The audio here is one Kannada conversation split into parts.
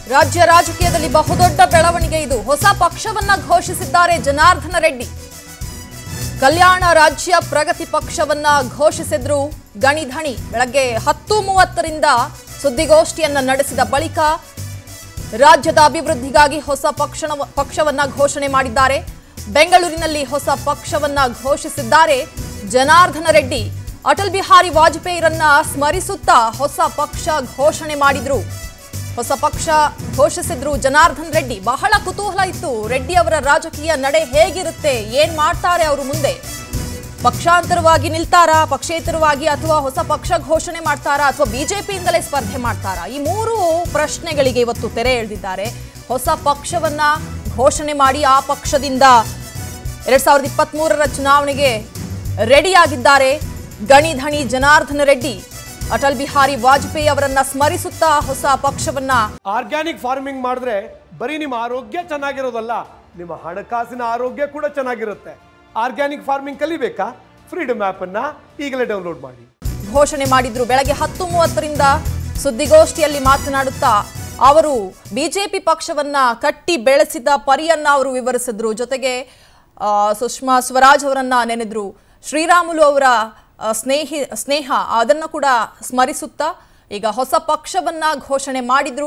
ರಾಜ್ಯ ರಾಜಕೀಯದಲ್ಲಿ ಬಹುದೊಡ್ಡ ಬೆಳವಣಿಗೆ ಇದು ಹೊಸ ಪಕ್ಷವನ್ನ ಘೋಷಿಸಿದ್ದಾರೆ ಜನಾರ್ದನ ರೆಡ್ಡಿ ಕಲ್ಯಾಣ ರಾಜ್ಯ ಪ್ರಗತಿ ಪಕ್ಷವನ್ನ ಘೋಷಿಸಿದ್ರು ಗಣಿಧಣಿ ಬೆಳಗ್ಗೆ ಹತ್ತು ಮೂವತ್ತರಿಂದ ಸುದ್ದಿಗೋಷ್ಠಿಯನ್ನ ನಡೆಸಿದ ಬಳಿಕ ರಾಜ್ಯದ ಅಭಿವೃದ್ಧಿಗಾಗಿ ಹೊಸ ಪಕ್ಷಣ ಪಕ್ಷವನ್ನ ಘೋಷಣೆ ಮಾಡಿದ್ದಾರೆ ಬೆಂಗಳೂರಿನಲ್ಲಿ ಹೊಸ ಪಕ್ಷವನ್ನ ಘೋಷಿಸಿದ್ದಾರೆ ಜನಾರ್ದನ ರೆಡ್ಡಿ ಅಟಲ್ ಬಿಹಾರಿ ವಾಜಪೇಯಿರನ್ನ ಸ್ಮರಿಸುತ್ತಾ ಹೊಸ ಪಕ್ಷ ಘೋಷಣೆ ಮಾಡಿದ್ರು ಹೊಸ ಪಕ್ಷ ಘೋಷಿಸಿದ್ರು ಜನಾರ್ದನ್ ರೆಡ್ಡಿ ಬಹಳ ಕುತೂಹಲ ಇತ್ತು ರೆಡ್ಡಿ ಅವರ ರಾಜಕೀಯ ನಡೆ ಹೇಗಿರುತ್ತೆ ಏನ್ ಮಾಡ್ತಾರೆ ಅವರು ಮುಂದೆ ಪಕ್ಷಾಂತರವಾಗಿ ನಿಲ್ತಾರಾ ಪಕ್ಷೇತರವಾಗಿ ಅಥವಾ ಹೊಸ ಪಕ್ಷ ಘೋಷಣೆ ಮಾಡ್ತಾರಾ ಅಥವಾ ಬಿಜೆಪಿಯಿಂದಲೇ ಸ್ಪರ್ಧೆ ಮಾಡ್ತಾರಾ ಈ ಮೂರು ಪ್ರಶ್ನೆಗಳಿಗೆ ಇವತ್ತು ತೆರೆ ಎಳೆದಿದ್ದಾರೆ ಹೊಸ ಪಕ್ಷವನ್ನ ಘೋಷಣೆ ಮಾಡಿ ಆ ಪಕ್ಷದಿಂದ ಎರಡ್ ಸಾವಿರದ ಇಪ್ಪತ್ತ್ ಮೂರರ ಚುನಾವಣೆಗೆ ರೆಡಿಯಾಗಿದ್ದಾರೆ ಗಣಿಧಣಿ ಜನಾರ್ದನ ರೆಡ್ಡಿ ಅಟಲ್ ಬಿಹಾರಿ ವಾಜಪೇಯಿ ಅವರನ್ನ ಸ್ಮರಿಸುತ್ತಾ ಹೊಸ ಪಕ್ಷವನ್ನ ಆರ್ಗ್ಯಾನಿಕ್ ಫಾರ್ಮಿಂಗ್ ಮಾಡಿದ್ರೆ ಬರೀ ನಿಮ್ಮ ಆರೋಗ್ಯ ಚೆನ್ನಾಗಿರೋದಲ್ಲ ನಿಮ್ಮ ಹಣಕಾಸಿನ ಆರೋಗ್ಯ ಕೂಡ ಚೆನ್ನಾಗಿರುತ್ತೆ ಆರ್ಗ್ಯಾನಿಕ್ ಫಾರ್ಮಿಂಗ್ ಕಲಿಬೇಕಾ ಫ್ರೀಡಮ್ ಆಪ್ ಅನ್ನ ಈಗಲೇ ಡೌನ್ಲೋಡ್ ಮಾಡಿ ಘೋಷಣೆ ಮಾಡಿದ್ರು ಬೆಳಗ್ಗೆ ಹತ್ತು ಮೂವತ್ತರಿಂದ ಸುದ್ದಿಗೋಷ್ಠಿಯಲ್ಲಿ ಮಾತನಾಡುತ್ತಾ ಅವರು ಬಿಜೆಪಿ ಪಕ್ಷವನ್ನ ಕಟ್ಟಿ ಬೆಳೆಸಿದ ಪರಿಯನ್ನ ಅವರು ವಿವರಿಸಿದ್ರು ಜೊತೆಗೆ ಆ, ಸುಷ್ಮಾ ಸ್ವರಾಜ್ ಅವರನ್ನ ನೆನೆದ್ರು ಶ್ರೀರಾಮುಲು ಅವರ ಆ, ಸ್ನೇಹಿ ಸ್ನೇಹ ಅದನ್ನು ಕೂಡ ಸ್ಮರಿಸುತ್ತಾ ಈಗ ಹೊಸ ಪಕ್ಷವನ್ನ ಘೋಷಣೆ ಮಾಡಿದ್ರು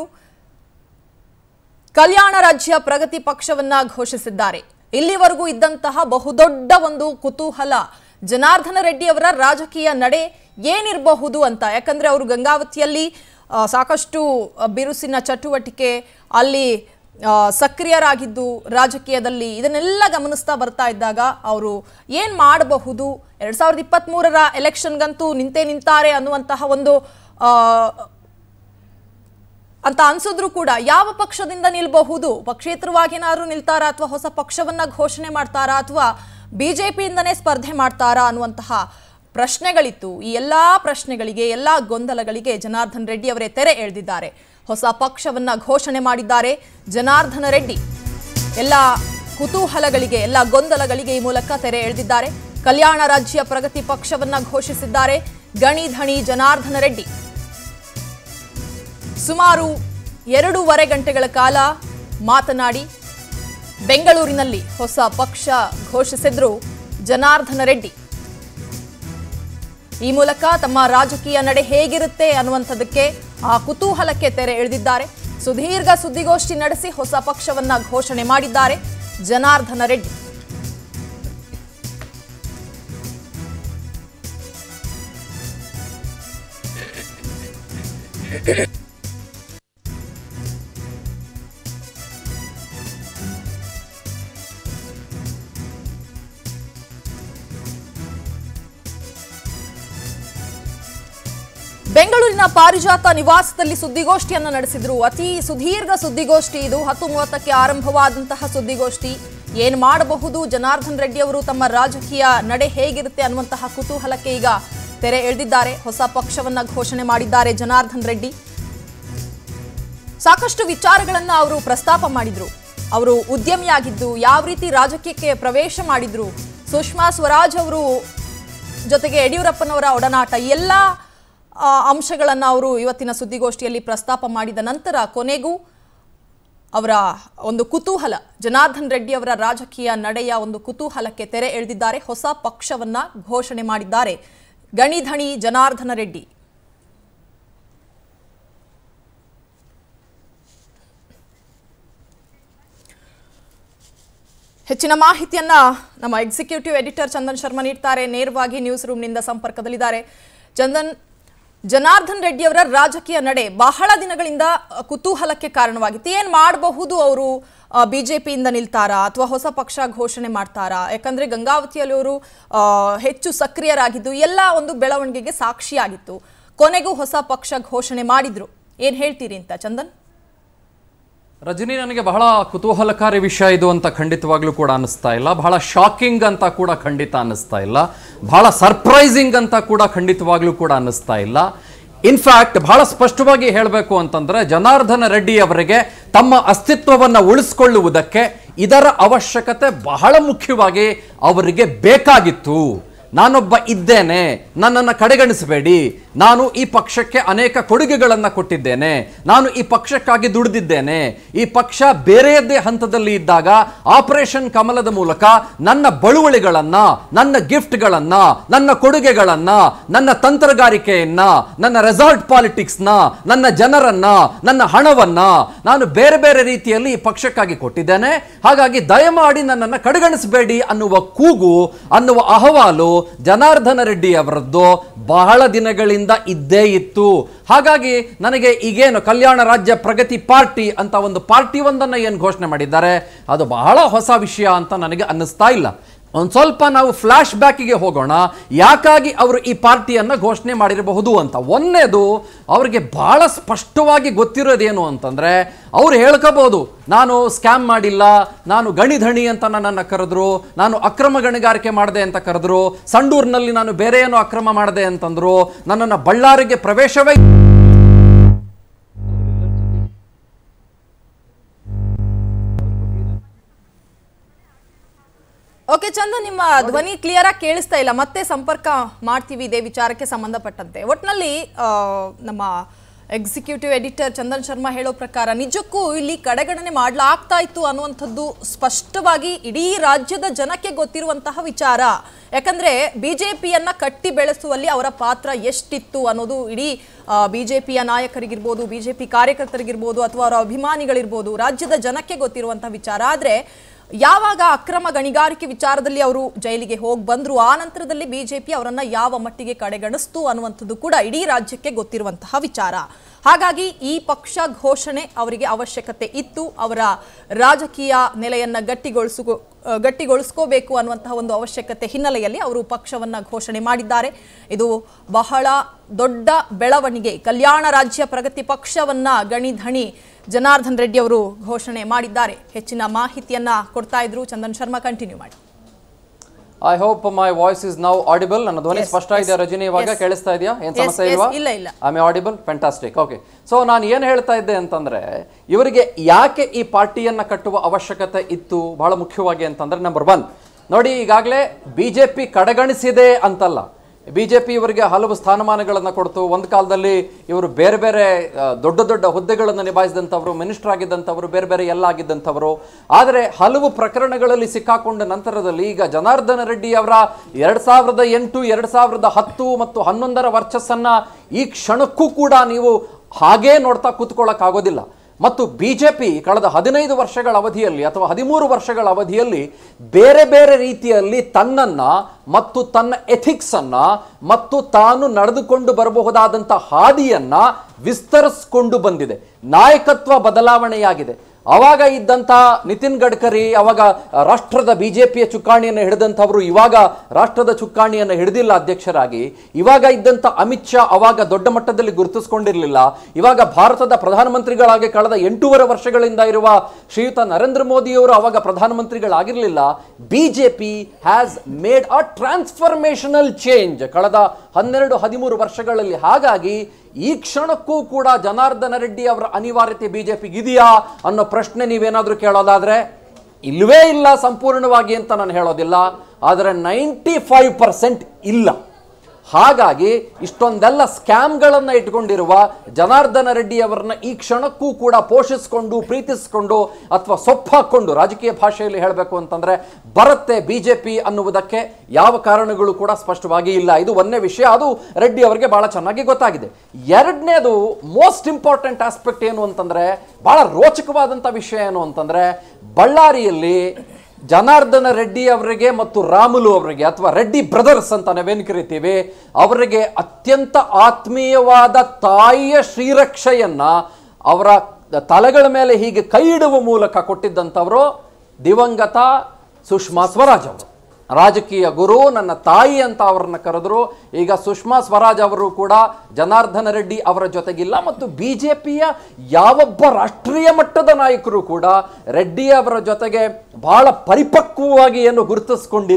ಕಲ್ಯಾಣ ರಾಜ್ಯ ಪ್ರಗತಿ ಪಕ್ಷವನ್ನ ಘೋಷಿಸಿದ್ದಾರೆ ಇಲ್ಲಿವರೆಗೂ ಇದ್ದಂತಹ ಬಹುದೊಡ್ಡ ಒಂದು ಕುತೂಹಲ ಜನಾರ್ದನ ರೆಡ್ಡಿ ಅವರ ರಾಜಕೀಯ ನಡೆ ಏನಿರಬಹುದು ಅಂತ ಯಾಕಂದ್ರೆ ಅವರು ಗಂಗಾವತಿಯಲ್ಲಿ ಆ, ಸಾಕಷ್ಟು ಆ, ಬಿರುಸಿನ ಚಟುವಟಿಕೆ ಅಲ್ಲಿ ಆ, ಸಕ್ರಿಯರಾಗಿದ್ದು ರಾಜಕೀಯದಲ್ಲಿ ಇದನ್ನೆಲ್ಲ ಗಮನಿಸ್ತಾ ಬರ್ತಾ ಇದ್ದಾಗ ಅವರು ಏನ್ ಮಾಡಬಹುದು ಎರಡ್ ಸಾವಿರದ ಇಪ್ಪತ್ತ್ ಮೂರರ ಎಲೆಕ್ಷನ್ಗಂತೂ ನಿಂತೇ ನಿಂತಾರೆ ಅನ್ನುವಂತಹ ಒಂದು ಆ, ಅಂತ ಅನ್ಸಿದ್ರು ಕೂಡ ಯಾವ ಪಕ್ಷದಿಂದ ನಿಲ್ಬಹುದು ಪಕ್ಷೇತರವಾಗಿ ಏನಾದ್ರು ನಿಲ್ತಾರಾ ಅಥವಾ ಹೊಸ ಪಕ್ಷವನ್ನ ಘೋಷಣೆ ಮಾಡ್ತಾರಾ ಅಥವಾ ಬಿಜೆಪಿಯಿಂದನೇ ಸ್ಪರ್ಧೆ ಮಾಡ್ತಾರಾ ಅನ್ನುವಂತಹ ಪ್ರಶ್ನೆಗಳಿತ್ತು ಈ ಎಲ್ಲಾ ಪ್ರಶ್ನೆಗಳಿಗೆ ಎಲ್ಲಾ ಗೊಂದಲಗಳಿಗೆ ಜನಾರ್ದನ್ ರೆಡ್ಡಿ ಅವರೇ ತೆರೆ ಎಳೆದಿದ್ದಾರೆ ಹೊಸ ಪಕ್ಷವನ್ನ ಘೋಷಣೆ ಮಾಡಿದ್ದಾರೆ ಜನಾರ್ದನ ರೆಡ್ಡಿ ಎಲ್ಲ ಕುತೂಹಲಗಳಿಗೆ ಎಲ್ಲ ಗೊಂದಲಗಳಿಗೆ ಈ ಮೂಲಕ ತೆರೆ ಎಳೆದಿದ್ದಾರೆ ಕಲ್ಯಾಣ ರಾಜ್ಯ ಪ್ರಗತಿ ಪಕ್ಷವನ್ನ ಘೋಷಿಸಿದ್ದಾರೆ ಗಣಿಧಣಿ ಜನಾರ್ದನ ರೆಡ್ಡಿ ಸುಮಾರು ಎರಡೂವರೆ ಗಂಟೆಗಳ ಕಾಲ ಮಾತನಾಡಿ ಬೆಂಗಳೂರಿನಲ್ಲಿ ಹೊಸ ಪಕ್ಷ ಘೋಷಿಸಿದ್ರು ಜನಾರ್ದನ ರೆಡ್ಡಿ ಈ ಮೂಲಕ ತಮ್ಮ ರಾಜಕೀಯ ನಡೆ ಹೇಗಿರುತ್ತೆ ಅನ್ನುವಂಥದ್ದಕ್ಕೆ ಆ ಕುತೂಹಲಕ್ಕೆ ತೆರೆ ಎಳೆದಿದ್ದಾರೆ ಸುದೀರ್ಘ ಸುದ್ದಿಗೋಷ್ಠಿ ನಡೆಸಿ ಹೊಸ ಪಕ್ಷವನ್ನ ಘೋಷಣೆ ಮಾಡಿದ್ದಾರೆ ಜನಾರ್ದನ ರೆಡ್ಡಿ ಬೆಂಗಳೂರಿನ ಪಾರಿಜಾತ ನಿವಾಸದಲ್ಲಿ ಸುದ್ದಿಗೋಷ್ಠಿಯನ್ನ ನಡೆಸಿದ್ರು ಅತಿ ಸುದೀರ್ಘ ಸುದ್ದಿಗೋಷ್ಠಿ ಇದು ಹತ್ತು ಮೂವತ್ತಕ್ಕೆ ಆರಂಭವಾದಂತಹ ಸುದ್ದಿಗೋಷ್ಠಿ ಏನ್ ಮಾಡಬಹುದು ಜನಾರ್ದನ್ ರೆಡ್ಡಿ ಅವರು ತಮ್ಮ ರಾಜಕೀಯ ನಡೆ ಹೇಗಿರುತ್ತೆ ಅನ್ನುವಂತಹ ಕುತೂಹಲಕ್ಕೆ ಈಗ ತೆರೆ ಎಳೆದಿದ್ದಾರೆ ಹೊಸ ಪಕ್ಷವನ್ನ ಘೋಷಣೆ ಮಾಡಿದ್ದಾರೆ ಜನಾರ್ದನ್ ರೆಡ್ಡಿ ಸಾಕಷ್ಟು ವಿಚಾರಗಳನ್ನ ಅವರು ಪ್ರಸ್ತಾಪ ಮಾಡಿದ್ರು ಅವರು ಉದ್ಯಮಿಯಾಗಿದ್ದು ಯಾವ ರೀತಿ ರಾಜಕೀಯಕ್ಕೆ ಪ್ರವೇಶ ಮಾಡಿದ್ರು ಸುಷ್ಮಾ ಸ್ವರಾಜ್ ಅವರು ಜೊತೆಗೆ ಯಡಿಯೂರಪ್ಪನವರ ಒಡನಾಟ ಈ ಎಲ್ಲ ಆ, ಅಂಶಗಳನ್ನ ಅವರು ಇವತ್ತಿನ ಸುದ್ದಿಗೋಷ್ಠಿಯಲ್ಲಿ ಪ್ರಸ್ತಾಪ ಮಾಡಿದ ನಂತರ ಕೊನೆಗೂ ಅವರ ಒಂದು ಕುತೂಹಲ ಜನಾರ್ದನ್ ರೆಡ್ಡಿ ಅವರ ರಾಜಕೀಯ ನಡೆಯ ಒಂದು ಕುತೂಹಲಕ್ಕೆ ತೆರೆ ಎಳೆದಿದ್ದಾರೆ ಹೊಸ ಪಕ್ಷವನ್ನ ಘೋಷಣೆ ಮಾಡಿದ್ದಾರೆ ಗಣಿಧಣಿ ಜನಾರ್ದನ ರೆಡ್ಡಿ ಹೆಚ್ಚಿನ ಮಾಹಿತಿಯನ್ನ ನಮ್ಮ ಎಕ್ಸಿಕ್ಯೂಟಿವ್ ಎಡಿಟರ್ ಚಂದನ್ ಶರ್ಮಾ ನೀಡ್ತಾರೆ ನೇರವಾಗಿ ನ್ಯೂಸ್ ರೂಮ್ನಿಂದ ಸಂಪರ್ಕದಲ್ಲಿದ್ದಾರೆ ಚಂದನ್ ಜನಾರ್ದನ್ ರೆಡ್ಡಿ ಅವರ ರಾಜಕೀಯ ನಡೆ ಬಹಳ ದಿನಗಳಿಂದ ಅ, ಕುತೂಹಲಕ್ಕೆ ಕಾರಣವಾಗಿತ್ತು ಏನ್ ಮಾಡಬಹುದು ಅವರು ಬಿಜೆಪಿಯಿಂದ ನಿಲ್ತಾರಾ ಅಥವಾ ಹೊಸ ಪಕ್ಷ ಘೋಷಣೆ ಮಾಡ್ತಾರಾ ಯಾಕಂದ್ರೆ ಗಂಗಾವತಿಯಲ್ಲಿ ಅವರು ಆ, ಹೆಚ್ಚು ಸಕ್ರಿಯರಾಗಿದ್ದು ಎಲ್ಲ ಒಂದು ಬೆಳವಣಿಗೆಗೆ ಸಾಕ್ಷಿಯಾಗಿತ್ತು ಕೊನೆಗೂ ಹೊಸ ಪಕ್ಷ ಘೋಷಣೆ ಮಾಡಿದ್ರು ಏನ್ ಹೇಳ್ತೀರಿ ಅಂತ ಚಂದನ್ ರಜನಿ ನನಗೆ ಬಹಳ ಕುತೂಹಲಕಾರಿ ವಿಷಯ ಇದು ಅಂತ ಖಂಡಿತವಾಗ್ಲೂ ಕೂಡ ಅನ್ನಿಸ್ತಾ ಇಲ್ಲ ಬಹಳ ಶಾಕಿಂಗ್ ಅಂತ ಕೂಡ ಖಂಡಿತ ಅನ್ನಿಸ್ತಾ ಇಲ್ಲ ಬಹಳ ಸರ್ಪ್ರೈಸಿಂಗ್ ಅಂತ ಕೂಡ ಖಂಡಿತವಾಗ್ಲೂ ಕೂಡ ಅನ್ನಿಸ್ತಾ ಇಲ್ಲ ಇನ್ಫ್ಯಾಕ್ಟ್ ಬಹಳ ಸ್ಪಷ್ಟವಾಗಿ ಹೇಳಬೇಕು ಅಂತಂದ್ರೆ ಜನಾರ್ದನ ರೆಡ್ಡಿ ಅವರಿಗೆ ತಮ್ಮ ಅಸ್ತಿತ್ವವನ್ನು ಉಳಿಸ್ಕೊಳ್ಳುವುದಕ್ಕೆ ಇದರ ಅವಶ್ಯಕತೆ ಬಹಳ ಮುಖ್ಯವಾಗಿ ಅವರಿಗೆ ಬೇಕಾಗಿತ್ತು ನಾನೊಬ್ಬ ಇದ್ದೇನೆ ನನ್ನನ್ನು ಕಡೆಗಣಿಸಬೇಡಿ ನಾನು ಈ ಪಕ್ಷಕ್ಕೆ ಅನೇಕ ಕೊಡುಗೆಗಳನ್ನು ಕೊಟ್ಟಿದ್ದೇನೆ ನಾನು ಈ ಪಕ್ಷಕ್ಕಾಗಿ ದುಡಿದಿದ್ದೇನೆ ಈ ಪಕ್ಷ ಬೇರೆಯದ್ದೇ ಹಂತದಲ್ಲಿ ಇದ್ದಾಗ ಆಪರೇಷನ್ ಕಮಲದ ಮೂಲಕ ನನ್ನ ಬಳುವಳಿಗಳನ್ನ ನನ್ನ ಗಿಫ್ಟ್ಗಳನ್ನ ನನ್ನ ಕೊಡುಗೆಗಳನ್ನ ನನ್ನ ತಂತ್ರಗಾರಿಕೆಯನ್ನ ನನ್ನ ರೆಸಾರ್ಟ್ ಪಾಲಿಟಿಕ್ಸ್ನ ನನ್ನ ಜನರನ್ನ ನನ್ನ ಹಣವನ್ನ ನಾನು ಬೇರೆ ಬೇರೆ ರೀತಿಯಲ್ಲಿ ಈ ಪಕ್ಷಕ್ಕಾಗಿ ಕೊಟ್ಟಿದ್ದೇನೆ ಹಾಗಾಗಿ ದಯಮಾಡಿ ನನ್ನನ್ನು ಕಡೆಗಣಿಸಬೇಡಿ ಅನ್ನುವ ಕೂಗು ಅನ್ನುವ ಅಹವಾಲು ಜನಾರ್ದನ ರೆಡ್ಡಿ ಅವರದ್ದು ಬಹಳ ದಿನಗಳಿಂದ ಇದ್ದೇ ಇತ್ತು ಹಾಗಾಗಿ ನನಗೆ ಈಗೇನು ಕಲ್ಯಾಣ ರಾಜ್ಯ ಪ್ರಗತಿ ಪಾರ್ಟಿ ಅಂತ ಒಂದು ಪಾರ್ಟಿ ಒಂದನ್ನು ಏನು ಘೋಷಣೆ ಮಾಡಿದ್ದಾರೆ ಅದು ಬಹಳ ಹೊಸ ವಿಷಯ ಅಂತ ನನಗೆ ಅನ್ನಿಸ್ತಾ ಇಲ್ಲ ಒಂದು ಸ್ವಲ್ಪ ನಾವು ಫ್ಲಾಶ್ ಬ್ಯಾಕಿಗೆ ಹೋಗೋಣ ಯಾಕಾಗಿ ಅವರು ಈ ಪಾರ್ಟಿಯನ್ನ ಘೋಷಣೆ ಮಾಡಿರಬಹುದು ಅಂತ ಒಂದನೇದು ಅವರಿಗೆ ಬಹಳ ಸ್ಪಷ್ಟವಾಗಿ ಗೊತ್ತಿರೋದೇನು ಅಂತಂದ್ರೆ ಅವ್ರು ಹೇಳ್ಕೋಬಹುದು ನಾನು ಸ್ಕ್ಯಾಮ್ ಮಾಡಿಲ್ಲ ನಾನು ಗಣಿಧಣಿ ಅಂತ ನನ್ನನ್ನು ಕರೆದ್ರು ನಾನು ಅಕ್ರಮ ಗಣಿಗಾರಿಕೆ ಮಾಡಿದೆ ಅಂತ ಕರೆದ್ರು ಸಂಡೂರಿನಲ್ಲಿ ನಾನು ಬೇರೆ ಏನೋ ಅಕ್ರಮ ಮಾಡಿದೆ ಅಂತಂದ್ರು ನನ್ನನ್ನು ಬಳ್ಳಾರಿಗೆ ಪ್ರವೇಶವೇ ಓಕೆ ಚಂದು ನಿಮ್ಮ ಧ್ವನಿ ಕ್ಲಿಯರ್ ಆಗಿ ಕೇಳಿಸ್ತಾ ಇಲ್ಲ ಮತ್ತೆ ಸಂಪರ್ಕ ಮಾಡ್ತೀವಿ ಇದೇ ವಿಚಾರಕ್ಕೆ ಸಂಬಂಧಪಟ್ಟಂತೆ ಒಟ್ನಲ್ಲಿ ಆ, ನಮ್ಮ ಎಕ್ಸಿಕ್ಯೂಟಿವ್ ಎಡಿಟರ್ ಚಂದನ್ ಶರ್ಮಾ ಹೇಳೋ ಪ್ರಕಾರ ನಿಜಕ್ಕೂ ಇಲ್ಲಿ ಕಡೆಗಣನೆ ಮಾಡ್ಲಾಗ್ತಾ ಇತ್ತು ಅನ್ನುವಂಥದ್ದು ಸ್ಪಷ್ಟವಾಗಿ ಇಡೀ ರಾಜ್ಯದ ಜನಕ್ಕೆ ಗೊತ್ತಿರುವಂತಹ ವಿಚಾರ ಯಾಕಂದ್ರೆ ಬಿಜೆಪಿಯನ್ನ ಕಟ್ಟಿ ಬೆಳೆಸುವಲ್ಲಿ ಅವರ ಪಾತ್ರ ಎಷ್ಟಿತ್ತು ಅನ್ನೋದು ಇಡೀ ಬಿಜೆಪಿಯ ನಾಯಕರಿಗಿರ್ಬೋದು ಬಿಜೆಪಿ ಕಾರ್ಯಕರ್ತರಿಗಿರ್ಬೋದು ಅಥವಾ ಅವರ ಅಭಿಮಾನಿಗಳಿರ್ಬೋದು ರಾಜ್ಯದ ಜನಕ್ಕೆ ಗೊತ್ತಿರುವಂತಹ ವಿಚಾರ ಆದ್ರೆ ಯಾವಾಗ ಅಕ್ರಮ ಗಣಿಗಾರಿಕೆ ವಿಚಾರದಲ್ಲಿ ಅವರು ಜೈಲಿಗೆ ಹೋಗಿ ಬಂದ್ರು ಆ ನಂತರದಲ್ಲಿ ಬಿಜೆಪಿ ಅವರನ್ನ ಯಾವ ಮಟ್ಟಿಗೆ ಕಡೆಗಣಿಸ್ತು ಅನ್ನುವಂಥದ್ದು ಕೂಡ ಇಡೀ ರಾಜ್ಯಕ್ಕೆ ಗೊತ್ತಿರುವಂತಹ ವಿಚಾರ ಹಾಗಾಗಿ ಈ ಪಕ್ಷ ಘೋಷಣೆ ಅವರಿಗೆ ಅವಶ್ಯಕತೆ ಇತ್ತು ಅವರ ರಾಜಕೀಯ ನೆಲೆಯನ್ನ ಗಟ್ಟಿಗೊಳಿಸು ಆ, ಗಟ್ಟಿಗೊಳಿಸ್ಕೋಬೇಕು ಅನ್ನುವಂತಹ ಒಂದು ಅವಶ್ಯಕತೆ ಹಿನ್ನೆಲೆಯಲ್ಲಿ ಅವರು ಪಕ್ಷವನ್ನ ಘೋಷಣೆ ಮಾಡಿದ್ದಾರೆ ಇದು ಬಹಳ ದೊಡ್ಡ ಬೆಳವಣಿಗೆ ಕಲ್ಯಾಣ ರಾಜ್ಯ ಪ್ರಗತಿ ಪಕ್ಷವನ್ನ ಗಣಿಧಣಿ ಜನಾರ್ದನ್ ರೆಡ್ಡಿ ಅವರು ಘೋಷಣೆ ಮಾಡಿದ್ದಾರೆ ಹೆಚ್ಚಿನ ಮಾಹಿತಿಯನ್ನ ಕೊಡ್ತಾ ಇದ್ರು ಚಂದನ್ ಶರ್ಮಾ ಕಂಟಿನ್ಯೂ ಮಾಡಿ I hope my voice is now audible ನನ್ನ ಧ್ವನಿ Yes, ಸ್ಪಷ್ಟ yes. ಇದೆಯಾ ರಜನಿ ಇವಾಗ Yes. ಕೇಳಿಸ್ತಾ ಇದೆಯಾ ಏನ್ Yes, ಸಮಸ್ಯೆ yes, ಇಲ್ವಾ ಇಲ್ಲ, ಇಲ್ಲ. I may audible fantastic okay so ನಾನು ಏನು ಹೇಳ್ತಾ ಇದ್ದೆ ಅಂತಂದ್ರೆ ಇವರಿಗೆ ಯಾಕೆ ಈ ಪಾರ್ಟಿಯನ್ನ ಕಟ್ಟುವ ಅವಶ್ಯಕತೆ ಇತ್ತು ಬಹಳ ಮುಖ್ಯವಾಗಿ ಅಂತಂದ್ರೆ ನಂಬರ್ ಒನ್ ನೋಡಿ ಈಗಾಗಲೇ ಬಿಜೆಪಿ ಕಡೆಗಣಿಸಿದೆ ಅಂತಲ್ಲ ಬಿಜೆಪಿ ಇವರಿಗೆ ಹಲವು ಸ್ಥಾನಮಾನಗಳನ್ನು ಕೊಡ್ತು ಒಂದು ಕಾಲದಲ್ಲಿ ಇವರು ಬೇರೆ ಬೇರೆ ಆ, ದೊಡ್ಡ ದೊಡ್ಡ ಹುದ್ದೆಗಳನ್ನು ನಿಭಾಯಿಸಿದಂಥವ್ರು ಮಿನಿಸ್ಟರ್ ಆಗಿದ್ದಂಥವ್ರು ಬೇರೆ ಬೇರೆ ಎಲ್ಲ ಆಗಿದ್ದಂಥವ್ರು ಆದರೆ ಹಲವು ಪ್ರಕರಣಗಳಲ್ಲಿ ಸಿಕ್ಕಾಕೊಂಡ ನಂತರದಲ್ಲಿ ಈಗ ಜನಾರ್ದನ ರೆಡ್ಡಿ ಅವರ ಎರಡ್ ಸಾವಿರದ ಎಂಟು ಎರಡ್ ಸಾವಿರದ ಹತ್ತು ಮತ್ತು ಹನ್ನೊಂದರ ವರ್ಚಸ್ಸನ್ನ ಈ ಕ್ಷಣಕ್ಕೂ ಕೂಡ ನೀವು ಹಾಗೇ ನೋಡ್ತಾ ಕೂತ್ಕೊಳ್ಳೋಕ್ಕಾಗೋದಿಲ್ಲ ಮತ್ತು ಬಿಜೆಪಿ ಕಳೆದ ಹದಿನೈದು ವರ್ಷಗಳ ಅವಧಿಯಲ್ಲಿ ಅಥವಾ ಹದಿಮೂರು ವರ್ಷಗಳ ಅವಧಿಯಲ್ಲಿ ಬೇರೆ ಬೇರೆ ರೀತಿಯಲ್ಲಿ ತನ್ನನ್ನ ಮತ್ತು ತನ್ನ ಎಥಿಕ್ಸ್ ಅನ್ನ ಮತ್ತು ತಾನು ನಡೆದುಕೊಂಡು ಬರಬಹುದಾದಂಥ ಹಾದಿಯನ್ನ ವಿಸ್ತರಿಸಿಕೊಂಡು ಬಂದಿದೆ ನಾಯಕತ್ವ ಬದಲಾವಣೆಯಾಗಿದೆ ಅವಾಗ ಇದ್ದಂಥ ನಿತಿನ್ ಗಡ್ಕರಿ ಅವಾಗ ರಾಷ್ಟ್ರದ ಬಿಜೆಪಿಯ ಚುಕ್ಕಾಣಿಯನ್ನು ಹಿಡಿದಂಥವರು ಇವಾಗ ರಾಷ್ಟ್ರದ ಚುಕ್ಕಾಣಿಯನ್ನು ಹಿಡಿದಿಲ್ಲ ಅಧ್ಯಕ್ಷರಾಗಿ ಇವಾಗ ಇದ್ದಂಥ ಅಮಿತ್ ಶಾ ಅವಾಗ ದೊಡ್ಡ ಮಟ್ಟದಲ್ಲಿ ಗುರುತಿಸ್ಕೊಂಡಿರಲಿಲ್ಲ ಇವಾಗ ಭಾರತದ ಪ್ರಧಾನಮಂತ್ರಿಗಳಾಗಿ ಕಳೆದ ಎಂಟೂವರೆ ವರ್ಷಗಳಿಂದ ಇರುವ ಶ್ರೀಯುತ ನರೇಂದ್ರ ಮೋದಿಯವರು ಅವಾಗ ಪ್ರಧಾನಮಂತ್ರಿಗಳಾಗಿರಲಿಲ್ಲ BJP has made a transformational change ಕಳೆದ ಹನ್ನೆರಡು ಹದಿಮೂರು ವರ್ಷಗಳಲ್ಲಿ ಹಾಗಾಗಿ ಈ ಕ್ಷಣಕ್ಕೂ ಕೂಡ ಜನಾರ್ದನ ರೆಡ್ಡಿ ಅವರ ಅನಿವಾರ್ಯತೆ ಬಿಜೆಪಿಗೆ ಇದೆಯಾ ಅನ್ನೋ ಪ್ರಶ್ನೆ ನೀವೇನಾದ್ರೂ ಕೇಳೋದಾದ್ರೆ ಇಲ್ಲವೇ ಇಲ್ಲ ಸಂಪೂರ್ಣವಾಗಿ ಅಂತ ನಾನು ಹೇಳೋದಿಲ್ಲ ಆದರೆ ನೈಂಟಿ ಫೈವ್ ಪರ್ಸೆಂಟ್ ಇಲ್ಲ ಹಾಗಾಗಿ ಇಷ್ಟೊಂದೆಲ್ಲ ಸ್ಕ್ಯಾಮ್ಗಳನ್ನು ಇಟ್ಕೊಂಡಿರುವ ಜನಾರ್ದನ ರೆಡ್ಡಿ ಅವರನ್ನ ಈ ಕ್ಷಣಕ್ಕೂ ಕೂಡ ಪೋಷಿಸಿಕೊಂಡು ಪ್ರೀತಿಸಿಕೊಂಡು ಅಥವಾ ಸೊಪ್ಪು ಹಾಕೊಂಡು ರಾಜಕೀಯ ಭಾಷೆಯಲ್ಲಿ ಹೇಳಬೇಕು ಅಂತಂದ್ರೆ ಬರುತ್ತೆ ಬಿಜೆಪಿ ಅನ್ನುವುದಕ್ಕೆ ಯಾವ ಕಾರಣಗಳು ಕೂಡ ಸ್ಪಷ್ಟವಾಗಿ ಇಲ್ಲ ಇದು ಒಂದನೇ ವಿಷಯ ಅದು ರೆಡ್ಡಿ ಅವರಿಗೆ ಬಹಳ ಚೆನ್ನಾಗಿ ಗೊತ್ತಾಗಿದೆ ಎರಡನೇದು ಮೋಸ್ಟ್ ಇಂಪಾರ್ಟೆಂಟ್ ಆಸ್ಪೆಕ್ಟ್ ಏನು ಅಂತಂದ್ರೆ ಬಹಳ ರೋಚಕವಾದಂಥ ವಿಷಯ ಏನು ಅಂತಂದ್ರೆ ಬಳ್ಳಾರಿಯಲ್ಲಿ ಜನಾರ್ದನ ರೆಡ್ಡಿ ಅವರಿಗೆ ಮತ್ತು ರಾಮುಲು ಅವರಿಗೆ ಅಥವಾ ರೆಡ್ಡಿ ಬ್ರದರ್ಸ್ ಅಂತ ನಾವೇನು ಕರಿತೀವಿ ಅವರಿಗೆ ಅತ್ಯಂತ ಆತ್ಮೀಯವಾದ ತಾಯಿಯ ಶ್ರೀರಕ್ಷೆಯನ್ನ ಅವರ ತಲೆಗಳ ಮೇಲೆ ಹೀಗೆ ಕೈ ಇಡುವ ಮೂಲಕ ಕೊಟ್ಟಿದ್ದಂಥವರು ದಿವಂಗತ ಸುಷ್ಮಾ ಸ್ವರಾಜ್ ಅವರು ರಾಜಕೀಯ ಗುರು ನನ್ನ ತಾಯಿ ಅಂತ ಅವರನ್ನ ಕರೆದ್ರು ಈಗ ಸುಷ್ಮಾ ಸ್ವರಾಜ್ ಅವರು ಕೂಡ ಜನಾರ್ದನ ರೆಡ್ಡಿ ಅವರ ಜೊತೆಗಿಲ್ಲ ಮತ್ತು ಬಿಜೆಪಿಯ ಯಾವೊಬ್ಬ ರಾಷ್ಟ್ರೀಯ ಮಟ್ಟದ ನಾಯಕರು ಕೂಡ ರೆಡ್ಡಿ ಅವರ ಜೊತೆಗೆ ಬಹಳ ಪರಿಪಕ್ವವಾಗಿ ಏನು ಗುರುತಿಸ್ಕೊಂಡಿಲ್ಲ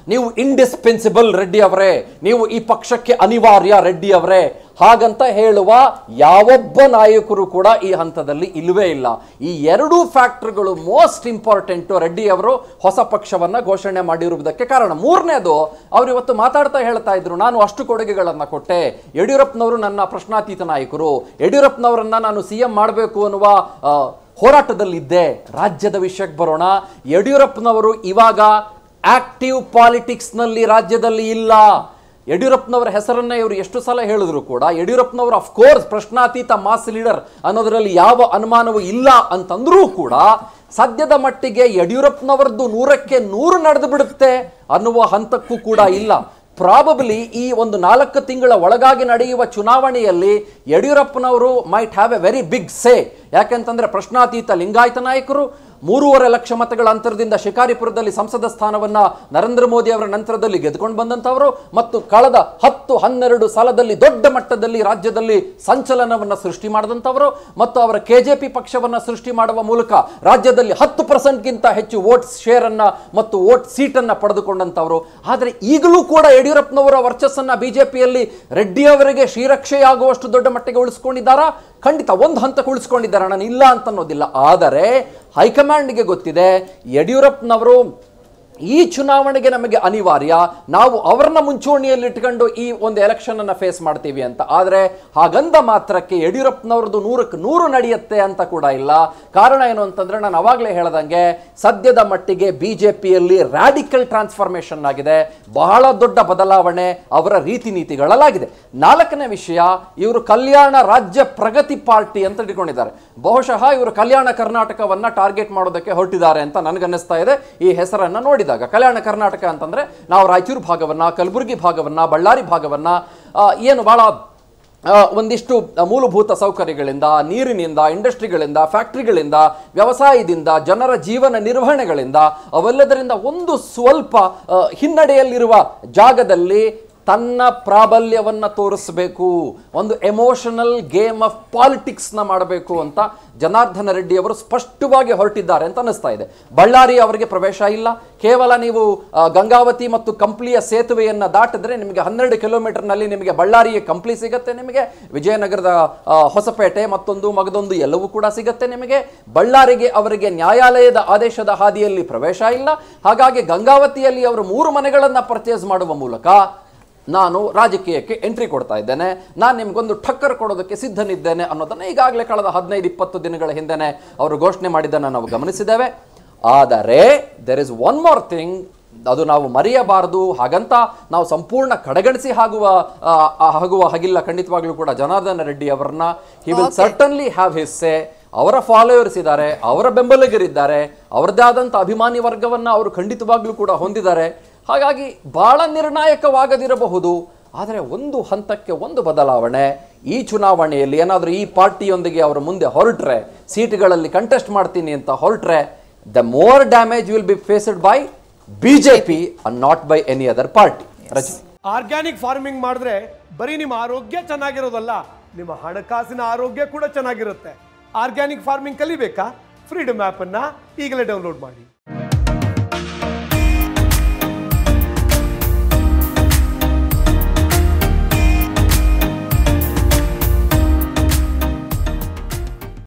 ನೀವು ಇಂಡಿಸ್ಪೆನ್ಸಿಬಲ್ ರೆಡ್ಡಿ ಅವರೇ ನೀವು ಈ ಪಕ್ಷಕ್ಕೆ ಅನಿವಾರ್ಯ ರೆಡ್ಡಿ ಅವರೇ ಹಾಗಂತ ಹೇಳುವ ಯಾವೊಬ್ಬ ನಾಯಕರು ಕೂಡ ಈ ಹಂತದಲ್ಲಿ ಇಲ್ಲವೇ ಇಲ್ಲ ಈ ಎರಡೂ ಫ್ಯಾಕ್ಟರ್ಗಳು ಮೋಸ್ಟ್ ಇಂಪಾರ್ಟೆಂಟ್ ರೆಡ್ಡಿ ಅವರು ಹೊಸ ಪಕ್ಷವನ್ನ ಘೋಷಣೆ ಮಾಡಿರುವುದಕ್ಕೆ ಕಾರಣ ಮೂರನೇದು ಅವರು ಇವತ್ತು ಮಾತಾಡ್ತಾ ಹೇಳ್ತಾ ಇದ್ರು ನಾನು ಅಷ್ಟು ಕೊಡುಗೆಗಳನ್ನ ಕೊಟ್ಟೆ ಯಡಿಯೂರಪ್ಪನವರು ನನ್ನ ಪ್ರಶ್ನಾತೀತ ನಾಯಕರು ಯಡಿಯೂರಪ್ಪನವರನ್ನ ನಾನು ಸಿ ಎಂ ಮಾಡಬೇಕು ಅನ್ನುವ ಆ, ಹೋರಾಟದಲ್ಲಿದ್ದೆ ರಾಜ್ಯದ ವಿಷಯಕ್ಕೆ ಬರೋಣ ಯಡಿಯೂರಪ್ಪನವರು ಇವಾಗ ಆಕ್ಟಿವ್ ಪಾಲಿಟಿಕ್ಸ್ನಲ್ಲಿ ರಾಜ್ಯದಲ್ಲಿ ಇಲ್ಲ ಯಡಿಯೂರಪ್ಪನವರ ಹೆಸರನ್ನ ಇವರು ಎಷ್ಟು ಸಲ ಹೇಳಿದ್ರು ಕೂಡ ಯಡಿಯೂರಪ್ಪನವರು ಅಫ್ಕೋರ್ಸ್ ಪ್ರಶ್ನಾತೀತ ಮಾಸ್ ಲೀಡರ್ ಅನ್ನೋದರಲ್ಲಿ ಯಾವ ಅನುಮಾನವೂ ಇಲ್ಲ ಅಂತಂದ್ರೂ ಕೂಡ ಸದ್ಯದ ಮಟ್ಟಿಗೆ ಯಡಿಯೂರಪ್ಪನವರದ್ದು ನೂರಕ್ಕೆ ನೂರು ನಡೆದು ಬಿಡುತ್ತೆ ಅನ್ನುವ ಹಂತಕ್ಕೂ ಕೂಡ ಇಲ್ಲ ಪ್ರಾಬಬ್ಲಿ ಈ ಒಂದು ನಾಲ್ಕು ತಿಂಗಳ ಒಳಗಾಗಿ ನಡೆಯುವ ಚುನಾವಣೆಯಲ್ಲಿ ಯಡಿಯೂರಪ್ಪನವರು might have a very big say ಯಾಕೆಂತಂದ್ರೆ ಪ್ರಶ್ನಾತೀತ ಲಿಂಗಾಯತ ನಾಯಕರು ಮೂರುವರೆ ಲಕ್ಷ ಮತಗಳ ಅಂತರದಿಂದ ಶಿಕಾರಿಪುರದಲ್ಲಿ ಸಂಸದ ಸ್ಥಾನವನ್ನ ನರೇಂದ್ರ ಮೋದಿ ಅವರ ನಂತರದಲ್ಲಿ ಗೆದ್ಕೊಂಡು ಬಂದಂತವರು ಮತ್ತು ಕಳೆದ ಹತ್ತು ಹನ್ನೆರಡು ಸಾಲದಲ್ಲಿ ದೊಡ್ಡ ಮಟ್ಟದಲ್ಲಿ ರಾಜ್ಯದಲ್ಲಿ ಸಂಚಲನವನ್ನ ಸೃಷ್ಟಿ ಮಾಡಿದಂಥವರು ಮತ್ತು ಅವರ ಕೆಜೆಪಿ ಪಕ್ಷವನ್ನ ಸೃಷ್ಟಿ ಮಾಡುವ ಮೂಲಕ ರಾಜ್ಯದಲ್ಲಿ ಹತ್ತು ಪರ್ಸೆಂಟ್ಗಿಂತ ಹೆಚ್ಚು ವೋಟ್ ಶೇರ್ ಅನ್ನ ಮತ್ತು ವೋಟ್ ಸೀಟ್ ಅನ್ನ ಪಡೆದುಕೊಂಡಂತವರು ಆದರೆ ಈಗಲೂ ಕೂಡ ಯಡಿಯೂರಪ್ಪನವರ ವರ್ಚಸ್ಸನ್ನ ಬಿಜೆಪಿಯಲ್ಲಿ ರೆಡ್ಡಿ ಅವರಿಗೆ ಶ್ರೀರಕ್ಷೆಯಾಗುವಷ್ಟು ದೊಡ್ಡ ಮಟ್ಟಿಗೆ ಉಳಿಸ್ಕೊಂಡಿದ್ದಾರಾ ಖಂಡಿತ ಒಂದು ಹಂತಕ್ಕೆ ಉಳಿಸ್ಕೊಂಡಿದ್ದಾರೆ ನಾನು ಇಲ್ಲ ಅಂತ ಅನ್ನೋದಿಲ್ಲ ಆದರೆ ಹೈಕಮಾಂಡ್ಗೆ ಗೊತ್ತಿದೆ ಯಡಿಯೂರಪ್ಪನವರು ಈ ಚುನಾವಣೆಗೆ ನಮಗೆ ಅನಿವಾರ್ಯ ನಾವು ಅವರನ್ನ ಮುಂಚೂಣಿಯಲ್ಲಿ ಇಟ್ಕೊಂಡು ಈ ಒಂದು ಎಲೆಕ್ಷನ್ ಅನ್ನ ಫೇಸ್ ಮಾಡ್ತೀವಿ ಅಂತ ಆದರೆ ಹಾಗಂದ ಮಾತ್ರಕ್ಕೆ ಯಡಿಯೂರಪ್ಪನವ್ರದ್ದು ನೂರಕ್ಕೆ ನೂರು ನಡೆಯುತ್ತೆ ಅಂತ ಕೂಡ ಇಲ್ಲ ಕಾರಣ ಏನು ಅಂತಂದ್ರೆ ನಾನು ಅವಾಗಲೇ ಹೇಳ್ದಂಗೆ ಸದ್ಯದ ಮಟ್ಟಿಗೆ ಬಿಜೆಪಿಯಲ್ಲಿ ರ್ಯಾಡಿಕಲ್ ಟ್ರಾನ್ಸ್ಫಾರ್ಮೇಷನ್ ಆಗಿದೆ ಬಹಳ ದೊಡ್ಡ ಬದಲಾವಣೆ ಅವರ ರೀತಿ ನೀತಿಗಳಲ್ಲಾಗಿದೆ ನಾಲ್ಕನೇ ವಿಷಯ ಇವರು ಕಲ್ಯಾಣ ರಾಜ್ಯ ಪ್ರಗತಿ ಪಾರ್ಟಿ ಅಂತ ಇಟ್ಕೊಂಡಿದ್ದಾರೆ ಬಹುಶಃ ಇವರು ಕಲ್ಯಾಣ ಕರ್ನಾಟಕವನ್ನ ಟಾರ್ಗೆಟ್ ಮಾಡೋದಕ್ಕೆ ಹೊರಟಿದ್ದಾರೆ ಅಂತ ನನಗನ್ನಿಸ್ತಾ ಇದೆ ಈ ಹೆಸರನ್ನ ನೋಡಿದಾಗ ಕಲ್ಯಾಣ ಕರ್ನಾಟಕ ಅಂತಂದ್ರೆ ನಾವು ರಾಯಚೂರು ಭಾಗವನ್ನ ಕಲಬುರಗಿ ಭಾಗವನ್ನ ಬಳ್ಳಾರಿ ಭಾಗವನ್ನ ಆ, ಏನು ಬಹಳ ಆ, ಒಂದಿಷ್ಟು ಮೂಲಭೂತ ಸೌಕರ್ಯಗಳಿಂದ ನೀರಿನಿಂದ ಇಂಡಸ್ಟ್ರಿಗಳಿಂದ ಫ್ಯಾಕ್ಟ್ರಿಗಳಿಂದ ವ್ಯವಸಾಯದಿಂದ ಜನರ ಜೀವನ ನಿರ್ವಹಣೆಗಳಿಂದ ಅವೆಲ್ಲದರಿಂದ ಒಂದು ಸ್ವಲ್ಪ ಆ, ಹಿನ್ನಡೆಯಲ್ಲಿರುವ ಜಾಗದಲ್ಲಿ ತನ್ನ ಪ್ರಾಬಲ್ಯವನ್ನ ತೋರಿಸಬೇಕು ಒಂದು ಎಮೋಷನಲ್ ಗೇಮ್ ಆಫ್ ಪಾಲಿಟಿಕ್ಸ್ನ ಮಾಡಬೇಕು ಅಂತ ಜನಾರ್ದನ ರೆಡ್ಡಿ ಅವರು ಸ್ಪಷ್ಟವಾಗಿ ಹೊರಟಿದ್ದಾರೆ ಅಂತ ಅನಿಸ್ತಾ ಇದೆ ಬಳ್ಳಾರಿ ಅವರಿಗೆ ಪ್ರವೇಶ ಇಲ್ಲ ಕೇವಲ ನೀವು ಆ, ಗಂಗಾವತಿ ಮತ್ತು ಕಂಪ್ಲಿಯ ಸೇತುವೆಯನ್ನ ದಾಟಿದ್ರೆ ನಿಮಗೆ ಹನ್ನೆರಡು ಕಿಲೋಮೀಟರ್ನಲ್ಲಿ ನಿಮಗೆ ಬಳ್ಳಾರಿಯ ಕಂಪ್ಲಿ ಸಿಗತ್ತೆ ನಿಮಗೆ ವಿಜಯನಗರದ ಆ, ಹೊಸಪೇಟೆ ಮತ್ತೊಂದು ಮಗದೊಂದು ಎಲ್ಲವೂ ಕೂಡ ಸಿಗತ್ತೆ ನಿಮಗೆ ಬಳ್ಳಾರಿಗೆ ಅವರಿಗೆ ನ್ಯಾಯಾಲಯದ ಆದೇಶದ ಹಾದಿಯಲ್ಲಿ ಪ್ರವೇಶ ಇಲ್ಲ ಹಾಗಾಗಿ ಗಂಗಾವತಿಯಲ್ಲಿ ಅವರು ಮೂರು ಮನೆಗಳನ್ನ ಪರ್ಚೇಸ್ ಮಾಡುವ ಮೂಲಕ ನಾನು ರಾಜಕೀಯಕ್ಕೆ ಎಂಟ್ರಿ ಕೊಡ್ತಾ ಇದ್ದೇನೆ ನಾನು ನಿಮ್ಗೊಂದು ಠಕ್ಕರ್ ಕೊಡೋದಕ್ಕೆ ಸಿದ್ಧನಿದ್ದೇನೆ ಅನ್ನೋದನ್ನ ಈಗಾಗಲೇ ಕಳೆದ ಹದಿನೈದು ಇಪ್ಪತ್ತು ದಿನಗಳ ಹಿಂದೆನೆ ಅವರು ಘೋಷಣೆ ಮಾಡಿದ್ದನ್ನು ನಾವು ಗಮನಿಸಿದ್ದೇವೆ ಆದರೆ there is one more thing ಅದು ನಾವು ಮರೆಯಬಾರದು ಹಾಗಂತ ನಾವು ಸಂಪೂರ್ಣ ಕಡೆಗಣಿಸಿ ಆಗುವ ಆ, ಆ, ಆಗುವ ಹಾಗಿಲ್ಲ ಖಂಡಿತವಾಗ್ಲೂ ಕೂಡ ಜನಾರ್ದನ ರೆಡ್ಡಿ ಅವರನ್ನ he will Okay. Certainly have ಹಿಸ್ಸೆ ಅವರ ಫಾಲೋವರ್ಸ್ ಇದ್ದಾರೆ ಅವರ ಬೆಂಬಲಿಗರಿದ್ದಾರೆ ಅವರದ್ದೇ ಆದಂಥ ಅಭಿಮಾನಿ ವರ್ಗವನ್ನ ಅವರು ಖಂಡಿತವಾಗ್ಲೂ ಕೂಡ ಹೊಂದಿದ್ದಾರೆ ಹಾಗಾಗಿ ಬಹಳ ನಿರ್ಣಾಯಕವಾಗದಿರಬಹುದು ಆದರೆ ಒಂದು ಹಂತಕ್ಕೆ ಒಂದು ಬದಲಾವಣೆ ಈ ಚುನಾವಣೆಯಲ್ಲಿ ಏನಾದರೂ ಈ ಪಾರ್ಟಿಯೊಂದಿಗೆ ಅವರು ಮುಂದೆ ಹೊರಟ್ರೆ ಸೀಟ್ಗಳಲ್ಲಿ ಕಂಟೆಸ್ಟ್ ಮಾಡ್ತೀನಿ ಅಂತ ಹೊರಟ್ರೆ the more damage will be faced by BJP and not by any other party Rajani organic farming ಮಾಡಿದ್ರೆ ಬರೀ ನಿಮ್ಮ ಆರೋಗ್ಯ ಚೆನ್ನಾಗಿರೋದಲ್ಲ ನಿಮ್ಮ ಹಣಕಾಸಿನ ಆರೋಗ್ಯ ಕೂಡ ಚೆನ್ನಾಗಿರುತ್ತೆ ಆರ್ಗ್ಯಾನಿಕ್ ಫಾರ್ಮಿಂಗ್ ಕಲಿಬೇಕಾ ಫ್ರೀಡಮ್ ಆ್ಯಪನ್ನು ಈಗಲೇ ಡೌನ್ಲೋಡ್ ಮಾಡಿ